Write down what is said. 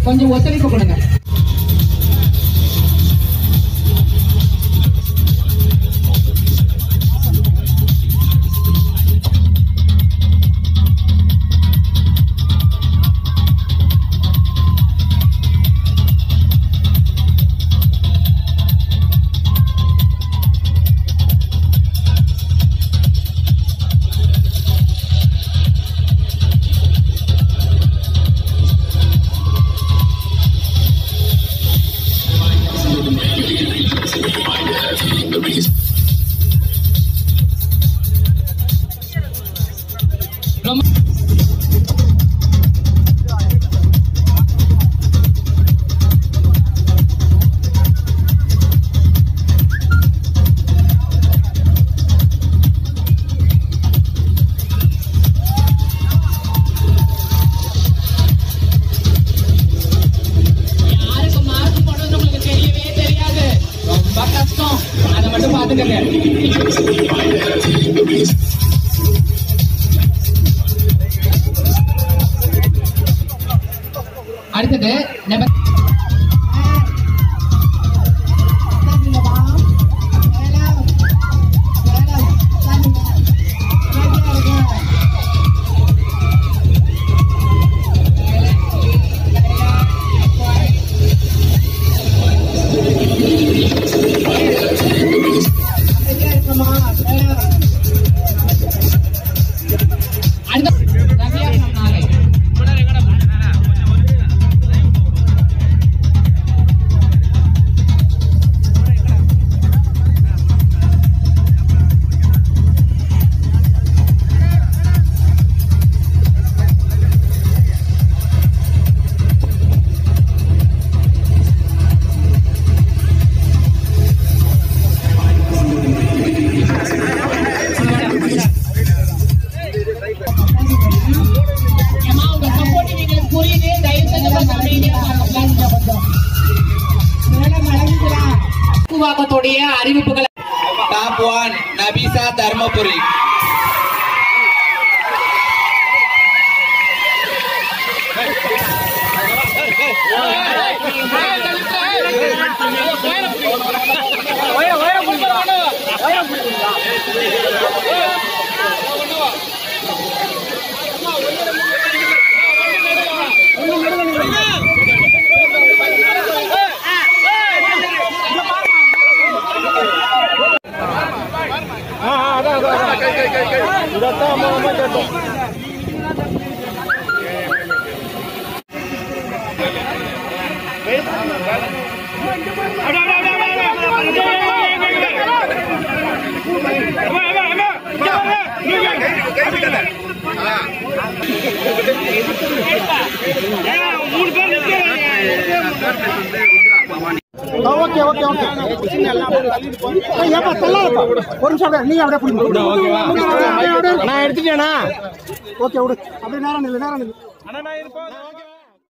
கொஞ்சம் ஒத்துழைப்பு கொடுங்க ரொம்ப யாருக்கு மார்க் போடுறது உங்களுக்கு தெரியவே தெரியாது ரொம்ப கஷ்டம் அதை மட்டும் பாத்துக்கங்க அடுத்தது நம்பர் அடுத்த ரவியாசனம் நாளை ஏம்மா, உங்க support எங்களுக்கு புரியுது. தயவு செஞ்சு கொஞ்சம் அமைதியா பாருங்க. வாக்கத்துடைய அறிவிப்புகளை டாப் ஒன் நபிசா தர்மபுரி ஓகே ஓகே ஓகே ஏப்பா தள்ளாதப்பா ஒரு நிமிஷம் அப்படியே நீங்க அப்படியே புடிங்க நான் எடுத்துட்டேனா ஓகே விடு அப்படியே நேரம் நில்லு நேரம் நில்லு